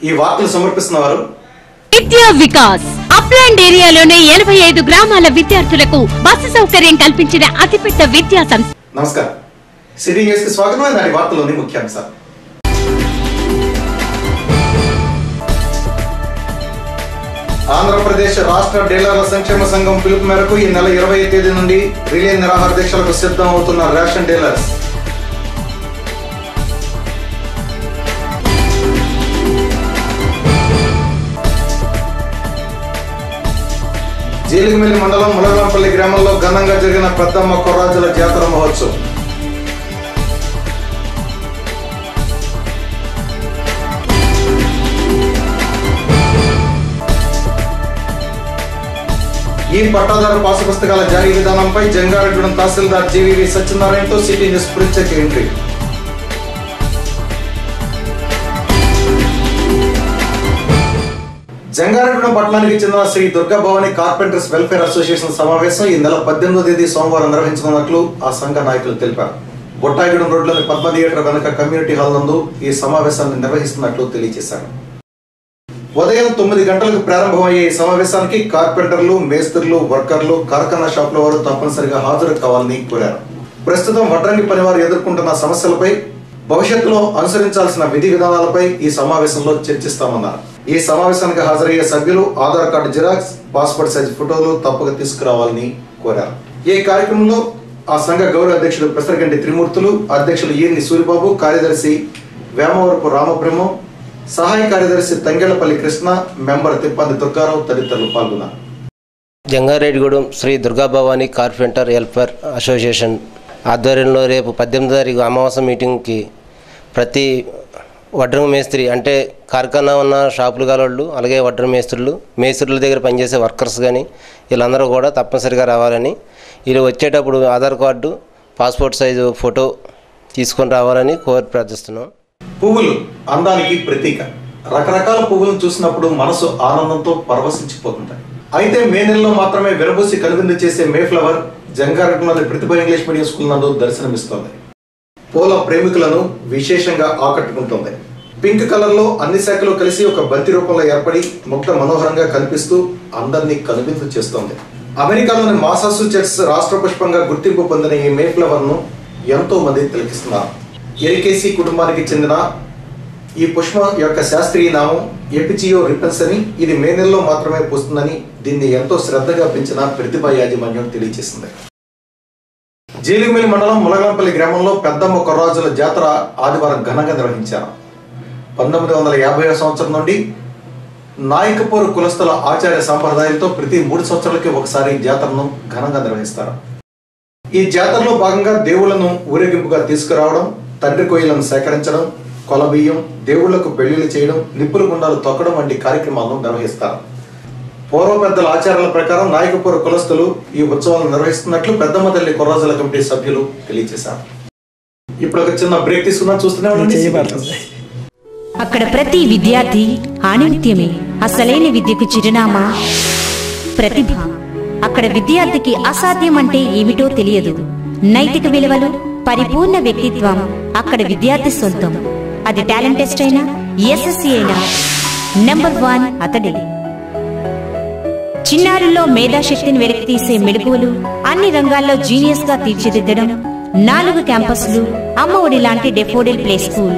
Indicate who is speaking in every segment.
Speaker 1: ఈ వార్తలు సమర్పిస్తున్న వారు
Speaker 2: విద్యా వికాస్ అప్లాండ్ ఏరియాలోనే ఎనభై ఐదు గ్రామాల విద్యార్థులకు బస్సు సౌకర్యం కల్పించిన అతిపెద్ద విద్యా సంస్థ
Speaker 1: నమస్కారం సిటీ న్యూస్ కి స్వాగతం నాటి వార్తలోని ముఖ్యాంశాలు ఆంధ్రప్రదేశ్ రాష్ట్ర డీలర్ల సంక్షేమ సంఘం పిలుపు మేరకు ఈ నెల ఇరవై తేదీ నుండి రిలే నిరాహార దీక్షలకు సిద్ధం అవుతున్న రేషన్ డీలర్స్ జీలిగిమిల్లి మండలం ములగంపల్లి గ్రామంలో ఘనంగా జరిగిన పెద్దమ్మ కొర్రాజుల జాతర మహోత్సవం ఈ పట్టాదారు పాసు పుస్తకాల జారీ విధానంపై జంగారెడ్డిగూడెం తహసీల్దార్ జీవీవి సత్యనారాయణతో సిటీ న్యూస్ ప్రత్యేక ఎంట్రీ జంగారెడ్డిగూడెం పట్టణానికి చెందిన Shri Durga Bhavani carpenters welfare association సమావేశం ఈ నెల పద్దెనిమిదో తేదీ సోమవారం నిర్వహించనున్నట్లు ఆ సంఘ నాయకులు తెలిపారు బొట్టాయిగూడెం రోడ్లోని పద్మ థియేటర్ వెనుక కమ్యూనిటీ హాల్ నందు ఈ సమావేశాన్ని నిర్వహిస్తున్నట్లు తెలియజేశారు ఉదయం తొమ్మిది గంటలకు ప్రారంభమయ్యే ఈ సమావేశానికి కార్పెంటర్లు మేస్త్రులు వర్కర్లు కార్ఖానా షాపుల వారు తప్పనిసరిగా హాజరు కావాలని కోరారు ప్రస్తుతం వడ్రంగి పనివారు ఎదుర్కొంటున్న సమస్యలపై భవిష్యత్తులో అనుసరించాల్సిన విధి విధానాలపై ఈ సమావేశంలో చర్చిస్తామన్నారు ఈ సమావేశానికి హాజరయ్యే సభ్యులు Aadhaar card xerox passport size photos తప్పక తీసుకురావాలని కోరారు ఈ కార్యక్రమంలో ఆ సంఘ గౌరవ అధ్యక్షుడు పెసరగంటి త్రిమూర్తులు అధ్యక్షులు ఈఎన్ని సూరిబాబు కార్యదర్శి వేమవరపు రామబ్రహ్మం సహాయ కార్యదర్శి తంగెళ్లపల్లి కృష్ణ మెంబర్ తిప్పంది దుర్గారావు తదితరులు పాల్గొన్నారు
Speaker 3: Jangareddygudem Shri Durgabhavani carpenter welfare association ఆధ్వర్యంలో రేపు పద్దెనిమిది తారీఖు అమావాస్య మీటింగ్కి ప్రతి వడ్రం మేస్త్రి అంటే కార్ఖానా ఉన్న షాపులు గలవాళ్ళు అలాగే వడ్రం మేస్త్రులు మేస్త్రుల దగ్గర పనిచేసే వర్కర్స్ కానీ వీళ్ళందరూ కూడా తప్పనిసరిగా రావాలని వీళ్ళు వచ్చేటప్పుడు Aadhaar card passport size photo తీసుకొని రావాలని కోరి ప్రార్థిస్తున్నాం
Speaker 1: పువ్వులు అందానికి ప్రతీక రకరకాల పువ్వులను చూసినప్పుడు మనసు ఆనందంతో పరవశించిపోతుంటాయి అయితే మే నెలలో మాత్రమే విరబూసి కనువిందు చేసే మే ఫ్లవర్ జంగారెడ్డిలోని ప్రతిభ ఇంగ్లీష్ మీడియం స్కూల్ నందు దర్శనమిస్తోంది పూల ప్రేమికులను విశేషంగా ఆకట్టుకుంటోంది పింక్ కలర్ లో అన్ని శాఖలు కలిసి ఒక బంతి రూపంలో ఏర్పడి ముక్త మనోహరంగా కనిపిస్తూ అందరినీ కనువిందు చేస్తోంది అమెరికాలోని మాసాచుసెట్స్ రాష్ట్ర పుష్పంగా గుర్తింపు పొందిన ఈ మే ఫ్లవర్ ను ఎంతో మంది తిలకిస్తున్నారు ఎరికేసి కుటుంబానికి చెందిన ఈ పుష్పం యొక్క శాస్త్రీయ నామం ఎపిజియో రిపన్స్ అని ఇది మే నెలలో మాత్రమే పూస్తుందని దీన్ని ఎంతో శ్రద్ధగా పెంచిన ప్రతిభ యాజమాన్యం తెలియజేసింది జీలిమిల్లి మండలం ములగంపల్లి గ్రామంలో పెద్దమ్మ కొర్రాజుల జాతర ఆదివారం ఘనంగా నిర్వహించారు పంతొమ్మిది వందల యాభై సంవత్సరం నుండి నాయకపూర్ కులస్తుల ఆచార్య సాంప్రదాయాలతో ప్రతి మూడు సంవత్సరాలకి ఒకసారి ఈ జాతరను ఘనంగా నిర్వహిస్తారు ఈ జాతరలో భాగంగా దేవుళ్లను ఊరేగింపుగా తీసుకురావడం తండ్రి కోయిలను సేకరించడం కొలబియ్యం దేవుళ్లకు పెళ్లిళ్ళు చేయడం నిప్పుల గుండాలు తొక్కడం వంటి కార్యక్రమాలను నిర్వహిస్తారు పూర్వ పెద్దల ఆచారాల ప్రకారం నాయకపూర్ కులస్తులు ఈ ఉత్సవాలను నిర్వహిస్తున్నట్లు పెద్దమ్మ తల్లి కొర్రాజుల కమిటీ సభ్యులు తెలియజేశారు ఇప్పుడు ఒక చిన్న బ్రేక్ తీసుకున్నా చూస్తూనే ఉండండి.
Speaker 4: అక్కడ ప్రతి విద్యార్థి ఆణిముత్యమే అసలైన విద్యకు చిరునామా ప్రతిభ అక్కడ విద్యార్థికి అసాధ్యం అంటే ఏమిటో తెలియదు నైతిక విలువలు పరిపూర్ణ వ్యక్తిత్వం అక్కడ విద్యార్థి సొంతం అది టాలెంట్ టెస్ట్ అయినా ఎస్ఎస్సి అయినా నెంబర్ వన్ అతడే చిన్నారుల్లో మేధాశక్తిని వెలికితీసే మెళుకువలు అన్ని రంగాల్లో జీనియస్ గా తీర్చిదిద్దడం నాలుగు క్యాంపస్లు అమ్మ ఒడి లాంటి డెఫోడెల్ ప్లే స్కూల్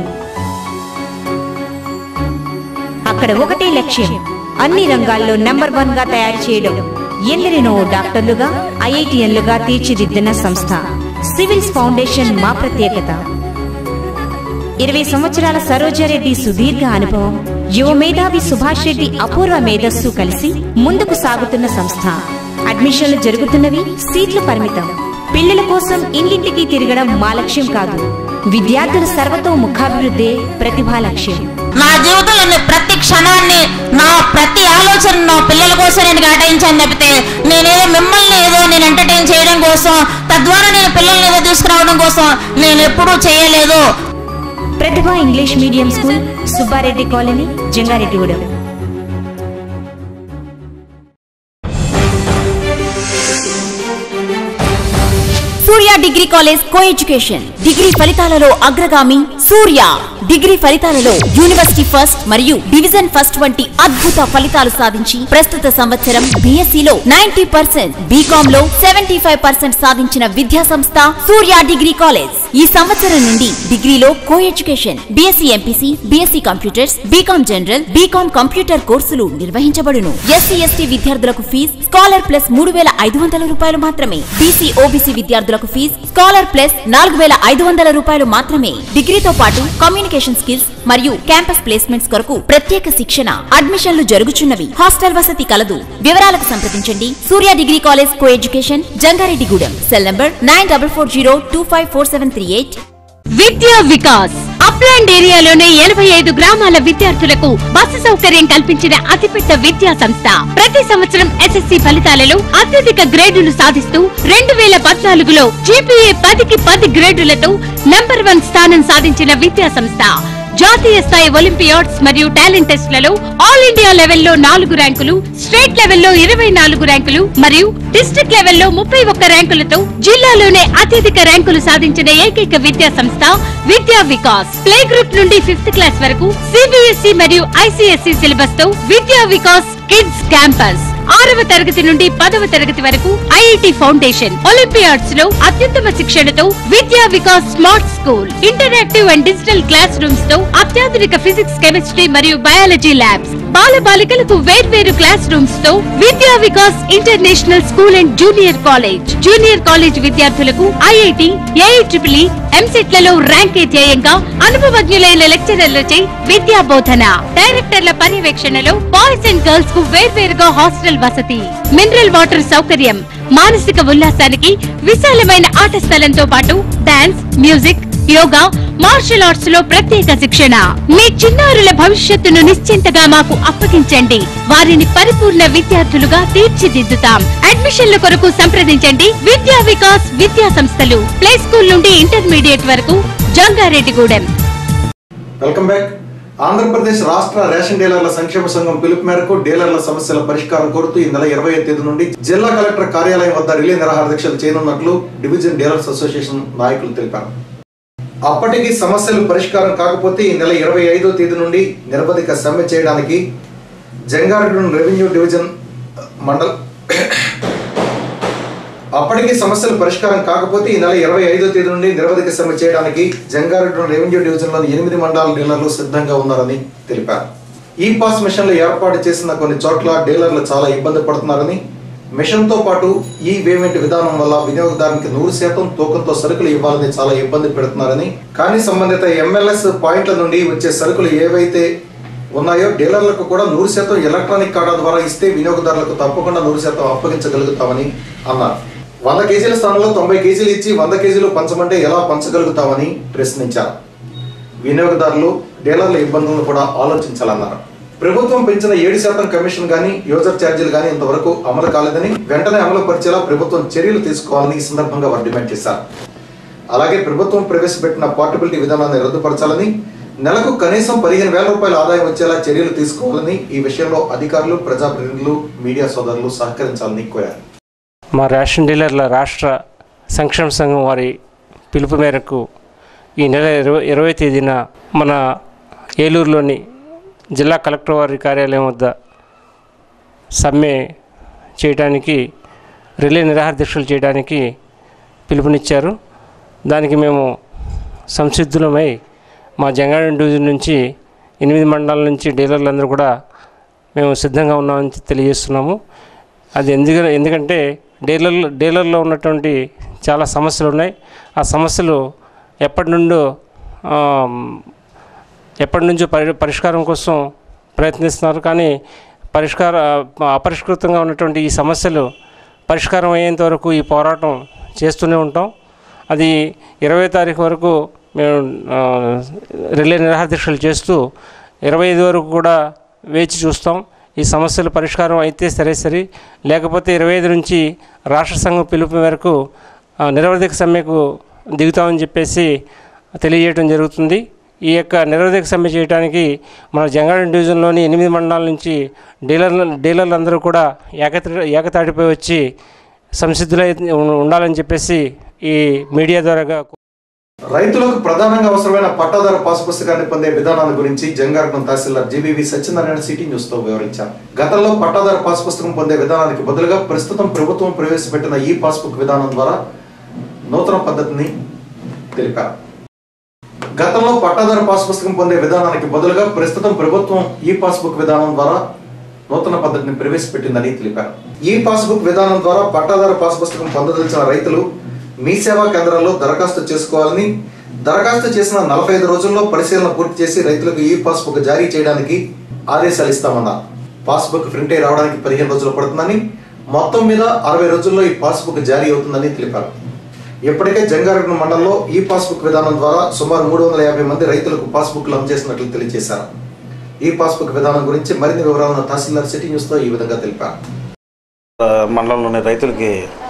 Speaker 4: అక్కడ ఒకటే లక్ష్యం అన్ని రంగాల్లో నంబర్ వన్ గా తయారు చేయడం ఎందరినో డాక్టర్లుగా ఐఐటిఎన్లుగా తీర్చిదిద్దిన సంస్థ సివిల్స్ ఫౌండేషన్ మా ప్రత్యేకత ఇరవై సంవత్సరాల సరోజారెడ్డి సుదీర్ఘ అనుభవం యువ మేధావి సుభాష్ రెడ్డి అపూర్వ మేధస్సు కలిసి ముందుకు సాగుతున్న సంస్థ అడ్మిషన్లు జరుగుతున్నవి సీట్లు పరిమితం పిల్లల కోసం ఇంటింటికి తిరగడం మా లక్ష్యం కాదు విద్యార్థుల సర్వతో ముఖాభివృద్ధే ప్రతిభా లక్ష్యం
Speaker 5: నా జీవితంలోని ప్రతి క్షణాన్ని నా ప్రతి ఆలోచన నా పిల్లల కోసం నేను కేటాయించాను తప్పితే నేనేదో మిమ్మల్ని ఏదో నేను ఎంటర్టైన్ చేయడం కోసం తద్వారా నేను పిల్లల్ని ఏదో తీసుకురావడం కోసం నేను ఎప్పుడూ చేయలేదు
Speaker 4: Pratibha English medium school Subbareddy colony Jangareddygudem
Speaker 6: Surya degree college కో ఎడ్యుకేషన్ డిగ్రీ ఫలితాలలో అగ్రగామి సూర్య డిగ్రీ ఫలితాలలో యూనివర్సిటీ ఫస్ట్ మరియు డివిజన్ ఫస్ట్ వంటి అద్భుత ఫలితాలు సాధించి ప్రస్తుత సంవత్సరం BSc లో నైన్టీ పర్సెంట్ బీకామ్ లో సెవెంటీ ఫైవ్ పర్సెంట్ సాధించిన విద్యా సంస్థ సూర్య డిగ్రీ కాలేజ్ ఈ సంవత్సరం నుండి డిగ్రీలో co education BSc MPC BSc computers BCom general BCom computer కోర్సులు నిర్వహించబడును ఎస్సీ ఎస్టీ విద్యార్థులకు ఫీజు స్కాలర్ ప్లస్ మూడు వేల ఐదు వందల రూపాయలు మాత్రమే బీసీ ఓబీసీ విద్యార్థులకు ఫీజు స్కాలర్ ప్లస్ నాలుగు వేల ఐదు వందల రూపాయలు మాత్రమే డిగ్రీతో పాటు కమ్యూనికేషన్ స్కిల్స్ మరియు క్యాంపస్ ప్లేస్మెంట్స్ కొరకు ప్రత్యేక శిక్షణ అడ్మిషన్లు జరుగుచున్నవి హాస్టల్ వసతి కలదు వివరాలకు సంప్రదించండి సూర్య డిగ్రీ కాలేజ్ కో education Jangareddygudem cell number nine double four zero two five four seven three eight
Speaker 2: Vidya Vikas upland ఏరియాలోనే ఎనభై ఐదు గ్రామాల విద్యార్థులకు బస్సు సౌకర్యం కల్పించిన అతిపెద్ద విద్యా సంస్థ ప్రతి సంవత్సరం ఎస్ఎస్సి ఫలితాలలో అత్యధిక గ్రేడులు సాధిస్తూ రెండు వేల పద్నాలుగులో జీపీఏ పదికి పది గ్రేడులతో నంబర్ వన్ స్థానం సాధించిన విద్యా సంస్థ జాతీయ స్థాయి ఒలింపియాడ్స్ మరియు టాలెంట్ టెస్ట్లలో ఆల్ ఇండియా లెవెల్లో నాలుగు ర్యాంకులు స్టేట్ లెవెల్లో ఇరవై నాలుగు ర్యాంకులు మరియు డిస్ట్రిక్ట్ లెవెల్లో ముప్పై ఒక్క ర్యాంకులతో జిల్లాలోనే అత్యధిక ర్యాంకులు సాధించిన ఏకైక విద్యా సంస్థ విద్యా వికాస్ ప్లే గ్రూప్ నుండి ఫిఫ్త్ క్లాస్ వరకు సిబిఎస్ఈ మరియు ఐసిఎస్ఈ సిలబస్ తో విద్యా వికాస్ కిడ్స్ క్యాంపస్ ఆరవ తరగతి నుండి పదవ తరగతి వరకు ఐఐటి ఫౌండేషన్ ఒలింపియాడ్స్ లో అత్యుత్తమ శిక్షణతో Vidya Vikas smart school interactive and digital classrooms తో అత్యాధునిక ఫిజిక్స్ కెమిస్ట్రీ మరియు బయాలజీ ల్యాబ్స్ బాల బాలికలకు వేర్వేరు క్లాస్ రూమ్స్ తో Vidya Vikas international school and junior college junior college విద్యార్థులకు ఐఐటి ఏఐట్రిపుల్ ఎంసెట్లలో ర్యాంకే ధ్యేయంగా అనుభవజ్ఞులైన లెక్చరర్లచే విద్యా బోధన డైరెక్టర్ల పర్యవేక్షణలో బాయ్స్ అండ్ గర్ల్స్ కు వేర్వేరుగా హాస్టల్ వసతి మినరల్ వాటర్ సౌకర్యం మానసిక ఉల్లాసానికి విశాలమైన ఆట స్థలంతో పాటు dance music yoga martial arts లో ప్రత్యేక శిక్షణ మీ చిన్నారుల భవిష్యత్తును నిశ్చింతగా మాకు అప్పగించండి వారిని పరిపూర్ణ విద్యార్థులుగా తీర్చిదిద్దుతాం అడ్మిషన్ల కొరకు సంప్రదించండి విద్యా వికాస్ విద్యా సంస్థలు ప్లే స్కూల్ నుండి ఇంటర్మీడియట్ వరకు జంగారెడ్డిగూడెం
Speaker 1: వెల్కమ్ బ్యాక్ ఆంధ్రప్రదేశ్ రాష్ట్ర రేషన్ డీలర్ల సంక్షేమ సంఘం పిలుపు మేరకు డీలర్ల సమస్యల పరిష్కారం కోరుతూ ఈ నెల ఇరవై తేదీ నుండి జిల్లా కలెక్టర్ కార్యాలయం వద్ద రిలే నిరాహార దీక్షలు చేయనున్నట్లు డివిజన్ డీలర్స్ అసోసియేషన్ నాయకులు తెలిపారు అప్పటికి సమస్యలు పరిష్కారం కాకపోతే ఈ నెల ఇరవై ఐదో తేదీ నుండి నిరవధిక సమ్మె చేయడానికి జంగారెడ్డి రెవెన్యూ డివిజన్ మండల అప్పటికి సమస్యలు పరిష్కారం కాకపోతే ఈ నెల ఇరవై ఐదో తేదీ నుండి నిరవధిక సమ్మె చేయడానికి జంగారెడ్డి రెవెన్యూ డివిజన్లోని ఎనిమిది మండల డీలర్లు సిద్ధంగా ఉన్నారని తెలిపారు ఈ పాస్ మిషన్లు ఏర్పాటు చేసిన కొన్ని చోట్ల డీలర్లు చాలా ఇబ్బంది పడుతున్నారని మిషన్తో పాటు ఈ పేమెంట్ విధానం వల్ల వినియోగదారునికి నూరు శాతం తూకంతో సరుకులు ఇవ్వాలని చాలా ఇబ్బంది పెడుతున్నారని కానీ సంబంధిత ఎంఎల్ఎస్ పాయింట్ల నుండి వచ్చే సరుకులు ఏవైతే ఉన్నాయో డీలర్లకు కూడా నూరు శాతం ఎలక్ట్రానిక్ కార్డు ద్వారా ఇస్తే వినియోగదారులకు తప్పకుండా నూరు శాతం అప్పగించగలుగుతామని అన్నారు వంద కేజీల స్థానంలో తొంభై కేజీలు ఇచ్చి వంద కేజీలు పంచమంటే ఎలా పంచగలుగుతామని ప్రశ్నించారు వినియోగదారులు డీలర్ల ఇబ్బందులను కూడా ఆలోచించాలన్నారు ప్రభుత్వం పెంచిన ఏడు శాతం కమిషన్ గానీ యూజర్ ఛార్జీలు గానీ ఇంతవరకు అమలు కాలేదని వెంటనే అమలు పరిచేలా ప్రభుత్వం చర్యలు తీసుకోవాలని ఈ సందర్భంగా వారు డిమాండ్ చేశారు అలాగే ప్రభుత్వం ప్రవేశపెట్టిన పోర్టబిలిటీ విధానాన్ని రద్దుపరచాలని నెలకు కనీసం పదిహేను వేల రూపాయల ఆదాయం వచ్చేలా చర్యలు తీసుకోవాలని ఈ విషయంలో అధికారులు ప్రజాప్రతినిధులు మీడియా సోదరులు సహకరించాలని కోరారు
Speaker 7: మా రేషన్ డీలర్ల రాష్ట్ర సంక్షేమ సంఘం వారి పిలుపు మేరకు ఈ నెల ఇరవై ఇరవై తేదీన మన ఏలూరులోని జిల్లా కలెక్టర్ వారి కార్యాలయం వద్ద సమ్మె చేయడానికి రిలే నిరాహార దీక్షలు చేయడానికి పిలుపునిచ్చారు దానికి మేము సంసిద్ధులమై మా జంగారెడ్డి డివిజన్ నుంచి ఎనిమిది మండలాల నుంచి డీలర్లందరూ కూడా మేము సిద్ధంగా ఉన్నామని తెలియజేస్తున్నాము అది ఎందుకు ఎందుకంటే డీలర్ డీలర్లో ఉన్నటువంటి చాలా సమస్యలు ఉన్నాయి ఆ సమస్యలు ఎప్పటి నుండో ఆ, ఎప్పటి నుంచో పరి పరిష్కారం కోసం ప్రయత్నిస్తున్నారు కానీ పరిష్కార అపరిష్కృతంగా ఉన్నటువంటి ఈ సమస్యలు పరిష్కారం అయ్యేంత వరకు ఈ పోరాటం చేస్తూనే ఉంటాం అది ఇరవై తారీఖు వరకు మేము ఆ, రిలే నిరాహార దీక్షలు చేస్తూ ఇరవై ఐదు వరకు కూడా వేచి చూస్తాం ఈ సమస్యలు పరిష్కారం అయితే సరే సరే లేకపోతే ఇరవై ఐదు నుంచి రాష్ట్ర సంఘం పిలుపు మేరకు ఆ, నిరవధిక సమ్మెకు దిగుతామని చెప్పేసి తెలియజేయడం జరుగుతుంది ఈ యొక్క నిరోధక సమ్మె చేయడానికి మన జంగారెడ్డి డివిజన్లోని ఎనిమిది మండలాల నుంచి డీలర్లు డీలర్లందరూ కూడా ఏకత ఏకతాటిపై వచ్చి సంసిద్ధులై ఉండాలని చెప్పేసి ఈ మీడియా ద్వారాగా
Speaker 1: రైతులకు ప్రధానంగా అవసరమైన పట్టాదారు పాస్ పుస్తకాన్ని పొందే విధానాల గురించి Jangarapuram tahsildar GBV Satyanarayana city news తో వివరించారు గతంలో పట్టాదారు పాస్ పుస్తకం పొందే విధానానికి బదులుగా ప్రస్తుతం ప్రభుత్వం ప్రవేశపెట్టిన ఈ పాస్బుక్ విధానం ద్వారా నూతన పద్ధతిని తెలిపారు గతంలో పట్టాదారు పాస్ పుస్తకం పొందే విధానానికి బదులుగా ప్రస్తుతం ప్రభుత్వం ఈ పాస్బుక్ విధానం ద్వారా నూతన పద్ధతిని ప్రవేశపెట్టిందని తెలిపారు ఈ పాస్బుక్ విధానం ద్వారా పట్టాదారు పాస్ పుస్తకం పొందదలిచిన రైతులు మీ సేవా కేంద్రాల్లో దరఖాస్తు చేసుకోవాలని దరఖాస్తు చేసిన నలభై ఐదు రోజుల్లో పరిశీలన పూర్తి చేసి రైతులకు ఈ పాస్బుక్ జారీ చేయడానికి ఆదేశాలు ఇస్తామన్నారు పాస్బుక్ ప్రింట్ అయి రావడానికి పదిహేను రోజులు పడుతుందని మొత్తం మీద అరవై రోజుల్లో ఈ పాస్బుక్ జారీ అవుతుందని తెలిపారు ఇప్పటికే జంగారెడ్డి మండలంలో ఈ పాస్బుక్ విధానం ద్వారా సుమారు మూడు వందల యాభై మంది రైతులకు పాస్బుక్లు అందజేసినట్లు తెలియజేశారు ఈ పాస్బుక్ విధానం గురించి మరిన్ని వివరాలను తహసీల్దార్ సిటీ న్యూస్ తో ఈ విధంగా తెలిపారు
Speaker 8: ఆ, మండలంలోని రైతులకి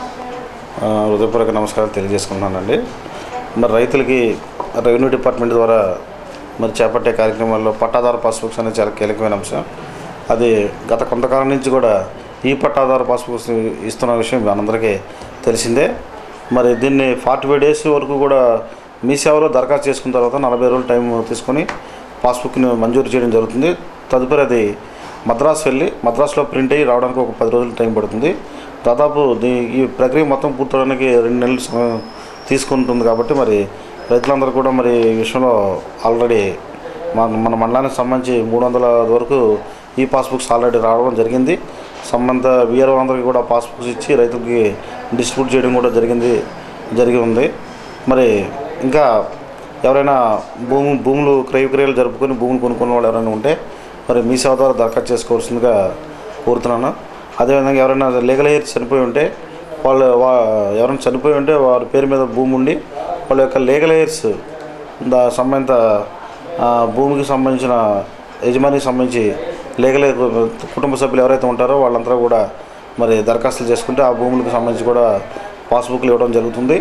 Speaker 8: ఆ, హృదయపూర్వక నమస్కారాలు తెలియజేసుకుంటున్నానండి మరి రైతులకి రెవెన్యూ డిపార్ట్మెంట్ ద్వారా మరి చేపట్టే కార్యక్రమాల్లో పట్టాదారు పాస్బుక్స్ అనేది చాలా కీలకమైన అంశం అది గత కొంతకాలం నుంచి కూడా ఈ పట్టాదారు పాస్బుక్స్ ఇస్తున్న విషయం మనందరికీ తెలిసిందే మరి దీన్ని ఫార్టీ ఫైవ్ డేస్ వరకు కూడా మీ సేవలో దరఖాస్తు చేసుకున్న తర్వాత నలభై రోజులు టైం తీసుకొని పాస్బుక్ని మంజూరు చేయడం జరుగుతుంది తదుపరి అది మద్రాసు వెళ్ళి మద్రాసులో ప్రింట్ అయ్యి రావడానికి ఒక పది రోజులు టైం పడుతుంది దాదాపు దీ ఈ ప్రక్రియ మొత్తం పూర్తవడానికి రెండు నెలలు సమయం తీసుకుంటుంది కాబట్టి మరి రైతులందరూ కూడా మరి ఈ విషయంలో ఆల్రెడీ మన మన మండలానికి సంబంధించి మూడు వందల వరకు ఈ పాస్బుక్స్ ఆల్రెడీ రావడం జరిగింది సంబంధ విఆర్ఓ అందరికీ కూడా పాస్బుక్స్ ఇచ్చి రైతులకి డిస్ట్రిబ్యూట్ చేయడం కూడా జరిగింది జరిగి ఉంది మరి ఇంకా ఎవరైనా భూము భూములు క్రయ విక్రయాలు జరుపుకొని భూములు కొనుక్కున్న వాళ్ళు ఎవరైనా ఉంటే మరి మీ సేవ ద్వారా దరఖాస్తు చేసుకోవాల్సిందిగా కోరుతున్నాను అదేవిధంగా ఎవరైనా లీగల్ హెయిర్ చనిపోయి ఉంటే వాళ్ళు వా ఎవరైనా చనిపోయి ఉంటే వారి పేరు మీద భూమి ఉండి వాళ్ళ యొక్క లీగల్ హెయిర్స్ దా సంబంధిత ఆ, భూమికి సంబంధించిన యజమానికి సంబంధించి లీగల్ కుటుంబ సభ్యులు ఎవరైతే ఉంటారో వాళ్ళంతా కూడా మరి దరఖాస్తులు చేసుకుంటే ఆ భూములకు సంబంధించి కూడా పాస్బుక్లు ఇవ్వడం జరుగుతుంది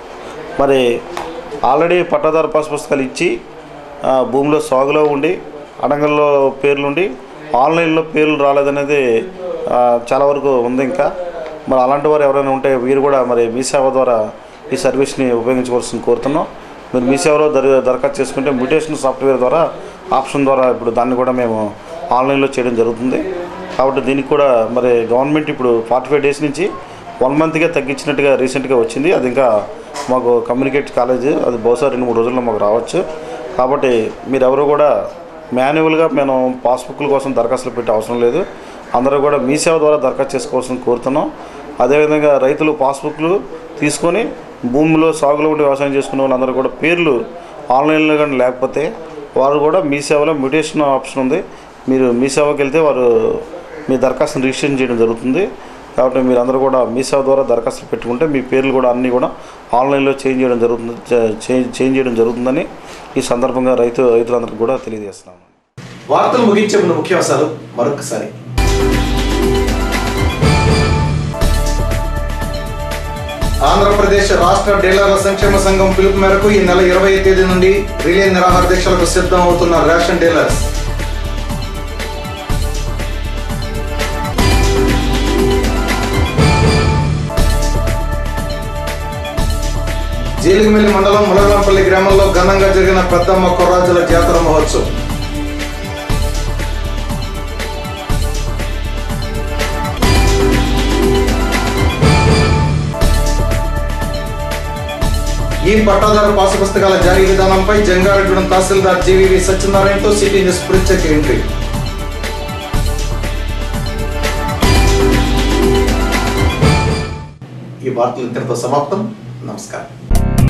Speaker 8: మరి ఆల్రెడీ పట్టాదారు పాస్ పుస్తకాలు ఇచ్చి ఆ, భూమిలో సాగులో ఉండి అడంగల్లో పేర్లుండి ఆన్లైన్లో పేర్లు రాలేదనేది ఆ, చాలా వరకు ఉంది ఇంకా మరి అలాంటి వారు ఎవరైనా ఉంటే వీరు కూడా మరి మీ సేవ ద్వారా ఈ సర్వీస్ని ఉపయోగించవలసింది కోరుతున్నాం మీరు మీ సేవలో దర దరఖాస్తు చేసుకుంటే మ్యూటేషన్ సాఫ్ట్వేర్ ద్వారా ఆప్షన్ ద్వారా ఇప్పుడు దాన్ని కూడా మేము ఆన్లైన్లో చేయడం జరుగుతుంది కాబట్టి దీనికి కూడా మరి గవర్నమెంట్ ఇప్పుడు ఫార్టీ ఫైవ్ డేస్ నుంచి వన్ మంత్గా తగ్గించినట్టుగా రీసెంట్గా వచ్చింది అది ఇంకా మాకు కమ్యూనికేట్ కాలేజ్ అది బహుశా రెండు మూడు రోజుల్లో మాకు రావచ్చు కాబట్టి మీరు ఎవరు కూడా మాన్యువల్గా మేము పాస్బుక్ల కోసం దరఖాస్తులు పెట్టే అవసరం లేదు అందరూ కూడా మీ సేవ ద్వారా దరఖాస్తు చేసుకోవాల్సిన కోరుతున్నాం అదేవిధంగా రైతులు పాస్బుక్లు తీసుకొని భూమిలో సాగులో ఉండి వ్యవసాయం చేసుకునే వాళ్ళందరూ కూడా పేర్లు ఆన్లైన్లో కానీ లేకపోతే వారు కూడా మీ సేవలో మ్యూటేషన్ ఆప్షన్ ఉంది మీరు మీ సేవకి వెళ్తే వారు మీ దరఖాస్తుని రిజిస్ట్రేషన్ చేయడం జరుగుతుంది కాబట్టి మీరు అందరూ కూడా మీ సేవ ద్వారా దరఖాస్తులు పెట్టుకుంటే మీ పేర్లు కూడా అన్నీ కూడా ఆన్లైన్లో చేంజ్ చేయడం జరుగుతుంది చేంజ్ చేంజ్ చేయడం జరుగుతుందని ఈ సందర్భంగా రైతు రైతులందరికీ కూడా తెలియజేస్తున్నాను
Speaker 1: వార్తలు ముగించే ముందు ముఖ్యాంశాలు మరొకసారి ఆంధ్రప్రదేశ్ రాష్ట్ర డీలర్ల సంక్షేమ సంఘం పిలుపు మేరకు ఈ నెల ఇరవై తేదీ నుండి రిలే నిరాహార దీక్షలకు సిద్ధం అవుతున్న రేషన్ డీలర్స్ జీలిగిమిల్లి మండలం ములగంపల్లి గ్రామంలో ఘనంగా జరిగిన పెద్దమ్మ కొర్రాజుల జాతర మహోత్సవం ఈ పట్టాదారు పాసు పుస్తకాల జారీ విధానంపై జంగారెడ్డిగూడెం తహసీల్దార్ జీవీవి సత్యనారాయణతో సిటీ న్యూస్ ప్రత్యేక ఎంట్రీ ఈ వార్తలు ఇంతటితో సమాప్తం నమస్కారం